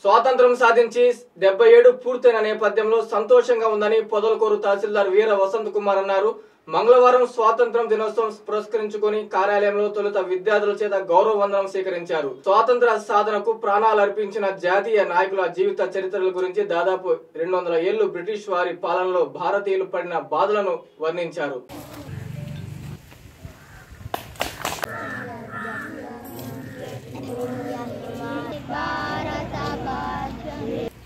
స్వాతంత్రం సాధించి డెబ్బై ఏడు పూర్తయిన నేపథ్యంలో సంతోషంగా ఉందని పొదలకూరు తహసీల్దార్ వీర వసంత్ కుమార్ అన్నారు మంగళవారం స్వాతంత్రం దినోత్సవం పురస్కరించుకొని కార్యాలయంలో తొలుత విద్యార్థుల చేత గౌరవ వందనం స్వీకరించారు స్వాతంత్ర సాధనకు ప్రాణాలు అర్పించిన జాతీయ నాయకుల జీవిత చరిత్రల గురించి దాదాపు రెండు వందల ఏళ్లు బ్రిటిష్ వారి పాలనలో భారతీయులు పడిన బాధలను వర్ణించారు భారత భాగ్యం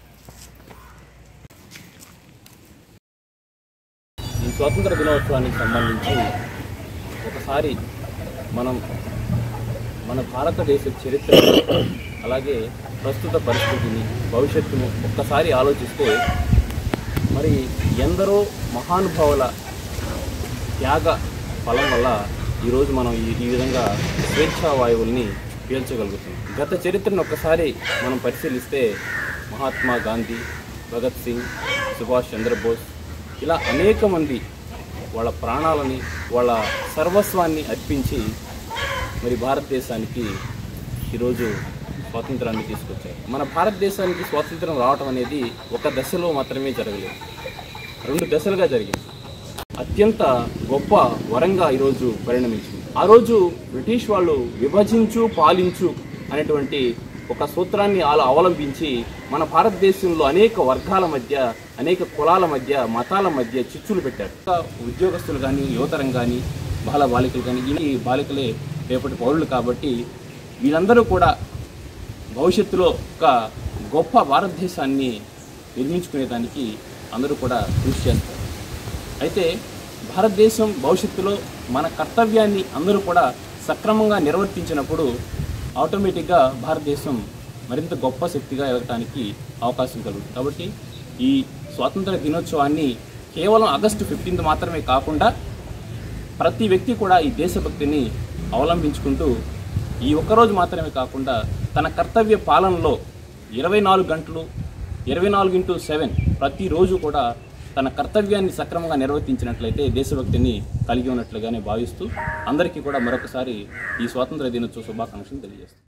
ఈ స్వాతంత్ర దినోత్సవానికి సంబంధించి ఒకసారి మనం మన భారతదేశ చరిత్ర అలాగే ప్రస్తుత పరిస్థితిని భవిష్యత్తును ఒక్కసారి ఆలోచిస్తే మరి ఎందరో మహానుభావుల త్యాగ ఫలం వల్ల ఈరోజు మనం ఈ ఈ విధంగా స్వేచ్ఛా వాయువుల్ని పీల్చగలుగుతున్నాం గత చరిత్రను ఒక్కసారి మనం పరిశీలిస్తే మహాత్మా గాంధీ భగత్ సింగ్ సుభాష్ చంద్రబోస్ ఇలా అనేక మంది వాళ్ళ ప్రాణాలని వాళ్ళ సర్వస్వాన్ని అర్పించి మరి భారతదేశానికి ఈరోజు స్వాతంత్రాన్ని తీసుకొచ్చారు మన భారతదేశానికి స్వాతంత్రం రావటం అనేది ఒక దశలో మాత్రమే జరగలేదు రెండు దశలుగా జరిగింది అత్యంత గొప్ప వరంగా ఈరోజు పరిణమించింది ఆ రోజు బ్రిటిష్ వాళ్ళు విభజించు పాలించు అనేటువంటి ఒక సూత్రాన్ని అలా అవలంబించి మన భారతదేశంలో అనేక వర్గాల మధ్య అనేక కులాల మధ్య మతాల మధ్య చిచ్చులు పెట్టారు ఇంకా ఉద్యోగస్తులు కానీ యువతరం కానీ బాల బాలికలు కానీ ఈ బాలికలే రేపటి పౌరులు కాబట్టి వీళ్ళందరూ కూడా భవిష్యత్తులో ఒక గొప్ప భారతదేశాన్ని నిర్మించుకునేదానికి అందరూ కూడా కృషి చేస్తారు అయితే భారతదేశం భవిష్యత్తులో మన కర్తవ్యాన్ని అందరూ కూడా సక్రమంగా నిర్వర్తించినప్పుడు ఆటోమేటిక్గా భారతదేశం మరింత గొప్ప శక్తిగా ఎదగటానికి అవకాశం కలుగుతుంది కాబట్టి ఈ స్వాతంత్ర దినోత్సవాన్ని కేవలం ఆగస్టు ఫిఫ్టీన్త్ మాత్రమే కాకుండా ప్రతి వ్యక్తి కూడా ఈ దేశభక్తిని అవలంబించుకుంటూ ఈ ఒక్కరోజు మాత్రమే కాకుండా తన కర్తవ్య పాలనలో ఇరవై నాలుగు గంటలు ఇరవై నాలుగు ఇంటూ సెవెన్ ప్రతిరోజు కూడా తన కర్తవ్యాన్ని సక్రమంగా నిర్వర్తించినట్లయితే దేశభక్తిని కలిగి ఉన్నట్లుగానే భావిస్తూ అందరికీ కూడా మరొకసారి ఈ స్వాతంత్ర దినోత్సవ శుభాకాంక్షలు తెలియజేస్తాను